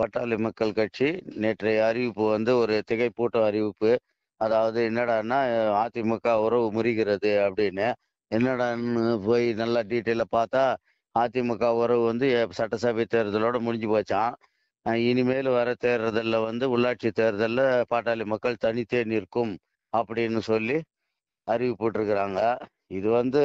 பாட்டாளி மக்கள் கட்சி நேற்றைய அறிவிப்பு வந்து ஒரு திகைப்பூட்டும் அறிவிப்பு அதாவது என்னடான்னா அதிமுக உறவு முறிகிறது அப்படின்னு என்னடான்னு போய் நல்லா டீட்டெயிலாக பார்த்தா அதிமுக உறவு வந்து எ- சட்டசபை தேர்தலோட முடிஞ்சு போச்சான் அஹ் இனிமேல் வர தேர்தலில் வந்து உள்ளாட்சி தேர்தலில் பாட்டாளி மக்கள் தனித்தே நிற்கும் அப்படின்னு சொல்லி அறிவிப்புட்டிருக்கிறாங்க இது வந்து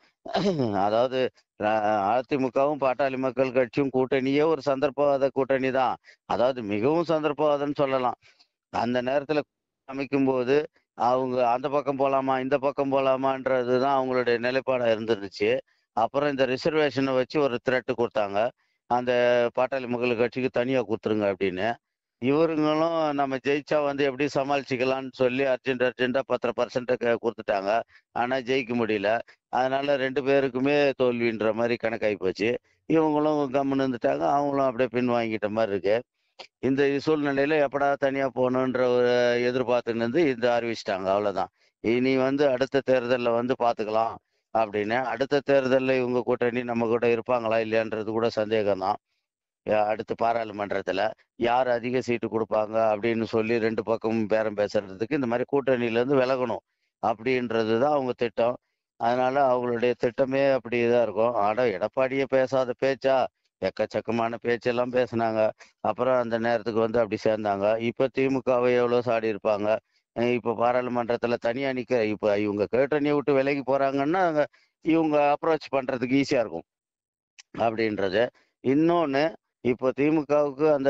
அதாவது அஹ், அதிமுகவும் பாட்டாளி மக்கள் கட்சியும் கூட்டணியே ஒரு சந்தர்ப்பவாத கூட்டணி தான் அதாவது மிகவும் சந்தர்ப்பவாதம்னு சொல்லலாம் அந்த நேரத்தில் அமைக்கும் போது அவங்க அந்த பக்கம் போலாமா இந்த பக்கம் போலாமான்றது தான் அவங்களுடைய நிலைப்பாடாக இருந்துருச்சு அப்புறம் இந்த ரிசர்வேஷனை வச்சு ஒரு த்ரெட்டு கொடுத்தாங்க அந்த பாட்டாளி மக்கள் கட்சிக்கு தனியாக கொடுத்துருங்க அப்படின்னு இவருங்களும் நம்ம ஜெயிச்சா வந்து எப்படி சமாளிச்சுக்கலாம்னு சொல்லி அர்ஜென்ட் அர்ஜென்ட்டாக பத்தரை பர்சன்ட் கொடுத்துட்டாங்க ஆனால் ஜெயிக்க முடியல அதனால ரெண்டு பேருக்குமே தோல்வின்ற மாதிரி கணக்காகி போச்சு இவங்களும் கம்முன்னு இருந்துட்டாங்க அவங்களும் அப்படியே பின் வாங்கிட்ட மாதிரி இருக்கு இந்த சூழ்நிலையில எப்படா தனியா போகணுன்ற ஒரு எதிர்பார்த்துன்னு இருந்து இந்த அறிவிச்சிட்டாங்க அவ்வளவுதான் இனி வந்து அடுத்த தேர்தலில் வந்து பார்த்துக்கலாம் அப்படின்னு அடுத்த தேர்தலில் இவங்க கூட்டணி நம்ம கூட இருப்பாங்களா இல்லையான்றது கூட சந்தேகம் தான் அடுத்து பாராளுமன்றத்தில் யார் அதிக சீட்டு கொடுப்பாங்க அப்படின்னு சொல்லி ரெண்டு பக்கமும் பேரம் பேசுறதுக்கு இந்த மாதிரி கூட்டணியிலேருந்து விலகணும் அப்படின்றது தான் அவங்க திட்டம் அதனால அவங்களுடைய திட்டமே அப்படி தான் இருக்கும் ஆனா எடப்பாடியே பேசாத பேச்சா எக்கச்சக்கமான பேச்செல்லாம் பேசுனாங்க அப்புறம் அந்த நேரத்துக்கு வந்து அப்படி சேர்ந்தாங்க இப்போ திமுகவை எவ்வளோ சாடி இருப்பாங்க அஹ் இப்போ பாராளுமன்றத்தில் தனியாக நிற்க இப்போ இவங்க கூட்டணியை விட்டு விலகி போகிறாங்கன்னா இவங்க அப்ரோச் பண்ணுறதுக்கு ஈஸியாக இருக்கும் அப்படின்றது இன்னொன்று இப்போ திமுகவுக்கு அந்த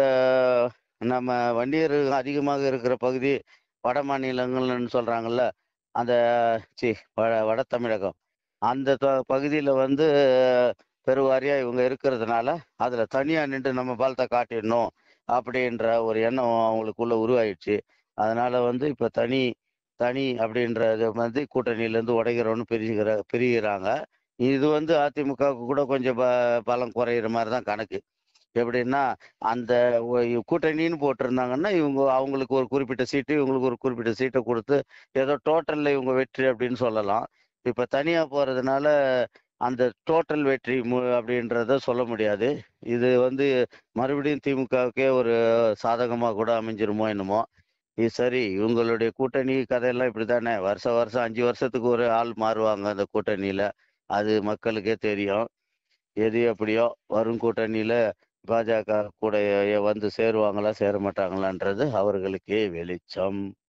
நம்ம வண்டியர் அதிகமாக இருக்கிற பகுதி வட மாநிலங்கள்னு சொல்கிறாங்கல்ல அந்த சி வட வட தமிழகம் அந்த பகுதியில் வந்து பெருவாரியாக இவங்க இருக்கிறதுனால அதில் தனியாக நின்று நம்ம பலத்தை காட்டிடணும் அப்படின்ற ஒரு எண்ணம் அவங்களுக்குள்ள உருவாயிடுச்சு அதனால வந்து இப்போ தனி தனி அப்படின்றது வந்து கூட்டணியிலேருந்து உடைக்கிறோன்னு பிரிகிற பிரிகிறாங்க இது வந்து அதிமுகவுக்கு கூட கொஞ்சம் ப பலம் குறையிற மாதிரி தான் கணக்கு எப்படின்னா அந்த ஒ- கூட்டணின்னு போட்டிருந்தாங்கன்னா இவங்க அவங்களுக்கு ஒரு குறிப்பிட்ட சீட்டு இவங்களுக்கு ஒரு குறிப்பிட்ட சீட்டை கொடுத்து ஏதோ டோட்டலில் இவங்க வெற்றி அப்படின்னு சொல்லலாம் இப்போ தனியாக போகிறதுனால அந்த டோட்டல் வெற்றி மு அப்படின்றத சொல்ல முடியாது இது வந்து மறுபடியும் திமுகவுக்கே ஒரு சாதகமாக கூட அமைஞ்சிருமோ என்னமோ இது சரி இவங்களுடைய கூட்டணி கதையெல்லாம் இப்படி தானே வருஷம் வருஷம் அஞ்சு வருஷத்துக்கு ஒரு ஆள் மாறுவாங்க அந்த கூட்டணியில் அது மக்களுக்கே தெரியும் எது எப்படியோ வரும் கூட்டணியில் பாஜக கூட வந்து சேருவாங்களா சேர மாட்டாங்களான்றது அவர்களுக்கே வெளிச்சம்